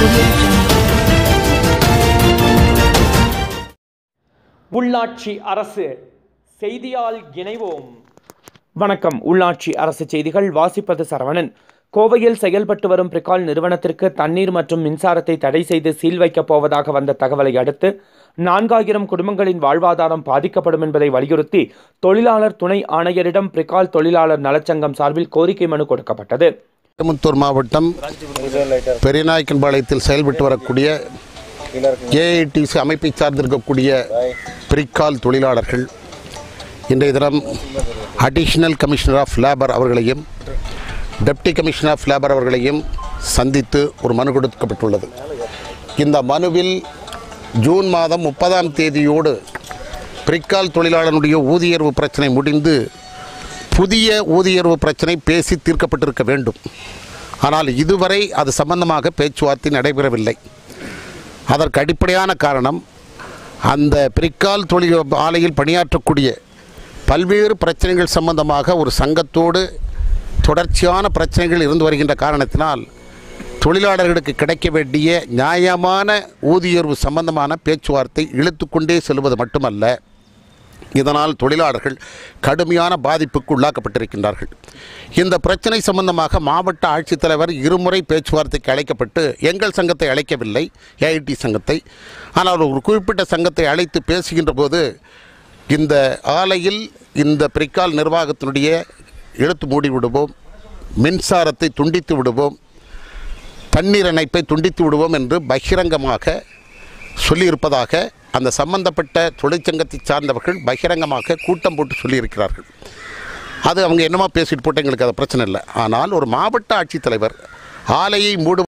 உள்ளாட்சி அரசு செய்தியால் இணைவோம் வணக்கம் உள்ளாட்சி அரசு செய்திகள் வாசிப்பது சரவணன் கோவையில் செயல்பட்டு வரும் பிரிகால் நிறுவனத்திற்கு தண்ணீர் மற்றும் மின்சாரத்தை தடை செய்து சீல் வைக்கப் போவதாக வந்த தகவலை அடுத்து நான்காயிரம் குடும்பங்களின் வாழ்வாதாரம் பாதிக்கப்படும் என்பதை வலியுறுத்தி தொழிலாளர் துணை ஆணையரிடம் பிரிகால் தொழிலாளர் நலச்சங்கம் சார்பில் கோரிக்கை மனு கொடுக்கப்பட்டது கோயம்புத்தூர் மாவட்டம் பெரியநாயக்கன்பாளையத்தில் செயல்பட்டு வரக்கூடிய ஏஐடிசி அமைப்பை சார்ந்திருக்கக்கூடிய பிரிக்கால் தொழிலாளர்கள் இன்றைய தினம் அடிஷனல் கமிஷனர் ஆஃப் லேபர் அவர்களையும் டெப்டி கமிஷனர் ஆஃப் லேபர் அவர்களையும் சந்தித்து ஒரு மனு கொடுக்கப்பட்டுள்ளது இந்த மனுவில் ஜூன் மாதம் முப்பதாம் தேதியோடு பிரிக்கால் தொழிலாளனுடைய ஊதியர்வு பிரச்சனை முடிந்து புதிய ஊதியர்வு பிரச்சனை பேசி தீர்க்கப்பட்டிருக்க வேண்டும் ஆனால் இதுவரை அது சம்பந்தமாக பேச்சுவார்த்தை நடைபெறவில்லை அதற்கு அடிப்படையான காரணம் அந்த பிரிக்கால் தொழில் ஆலையில் பணியாற்றக்கூடிய பல்வேறு பிரச்சனைகள் சம்பந்தமாக ஒரு சங்கத்தோடு தொடர்ச்சியான பிரச்சனைகள் இருந்து வருகின்ற காரணத்தினால் தொழிலாளர்களுக்கு கிடைக்க வேண்டிய நியாயமான ஊதியர்வு சம்பந்தமான பேச்சுவார்த்தை இழுத்துக்கொண்டே செல்வது மட்டுமல்ல இதனால் தொழிலாளர்கள் கடுமையான பாதிப்புக்கு உள்ளாக்கப்பட்டிருக்கின்றார்கள் இந்த பிரச்சனை சம்பந்தமாக மாவட்ட ஆட்சித்தலைவர் இருமுறை பேச்சுவார்த்தைக்கு அழைக்கப்பட்டு எங்கள் சங்கத்தை அழைக்கவில்லை ஏஐடி சங்கத்தை ஆனால் ஒரு குறிப்பிட்ட சங்கத்தை அழைத்து பேசுகின்ற போது இந்த ஆலையில் இந்த பிரிக்கால் நிர்வாகத்தினுடைய இழுத்து மூடி விடுவோம் மின்சாரத்தை துண்டித்து விடுவோம் தண்ணீர் இணைப்பை துண்டித்து விடுவோம் என்று பகிரங்கமாக சொல்லியிருப்பதாக அந்த சம்பந்தப்பட்ட தொழிற்சங்கத்தை சார்ந்தவர்கள் பகிரங்கமாக கூட்டம் போட்டு சொல்லியிருக்கிறார்கள் அது அவங்க என்னமோ பேசிட்டு போட்டு எங்களுக்கு அது பிரச்சனை இல்லை ஆனால் ஒரு மாவட்ட ஆட்சித்தலைவர் ஆலையை மூடு